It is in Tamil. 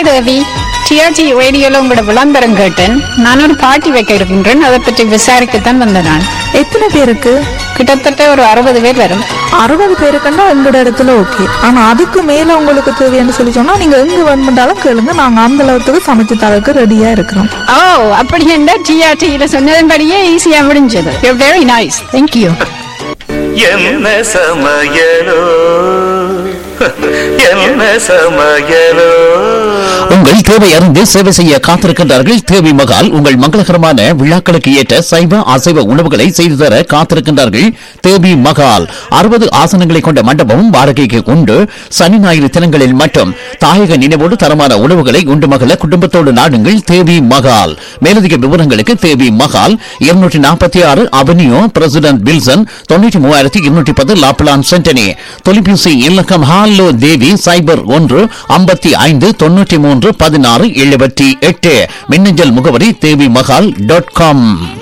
ஹாய் தேவி டிஆர்ஜி ரேடியோல உங்களோட விளம்பரம் கேட்டேன் நான் ஒரு பார்ட்டி வைக்க இருக்கின்றேன் அதை பற்றி விசாரிக்கத்தான் வந்த நான் எத்தனை பேருக்கு கிட்டத்தட்ட ஒரு அறுபது பேர் வரும் அறுபது பேருக்குன்னா எங்களோட இடத்துல ஓகே ஆனா அதுக்கு மேல உங்களுக்கு தேவைன்னு சொல்லி சொன்னா நீங்க எங்க வேணுமென்றாலும் கேளுங்க நாங்க அந்த அளவுக்கு சமைச்சு தரக்கு ரெடியா இருக்கிறோம் ஓ அப்படி என்ன டிஆர்டியில சொன்னதன்படியே ஈஸியா முடிஞ்சது யூ வெரி நைஸ் தேங்க்யூ என்ன சமையலோ என்ன சமையலோ உங்கள் தேவை அறிந்து சேவை செய்ய காத்திருக்கின்றார்கள் தேவி மகால் உங்கள் மங்களகரமான விழாக்களுக்கு ஏற்ற சைவ அசைவ உணவுகளை செய்து தர காத்திருக்கின்றார்கள் தேவி மகால் அறுபது ஆசனங்களை கொண்ட மண்டபமும் வாடகைக்கு உண்டு சனி ஞாயிறு தினங்களில் மட்டும் தாயக நினைவோடு தரமான உணவுகளை உண்டு மகள குடும்பத்தோடு நாடுங்கள் தேவி மகால் மேலதிக விவரங்களுக்கு தேவி மகால் இருநூற்றி நாற்பத்தி ஆறு அவென்யூ பிரசிடென்ட் வில்சன் தொண்ணூற்றி மூவாயிரத்தி இருநூற்றி பத்து லாப்லான் சென்டனி தொலைபேசி இலக்கம் ஹாலோ தேவி சைபர் ஒன்று ஐம்பத்தி ஐந்து தொண்ணூற்றி மூன்று பதினாறு எழுபத்தி எட்டு மின்னஞ்சல் முகவரி தேவி மகால் டாட் காம்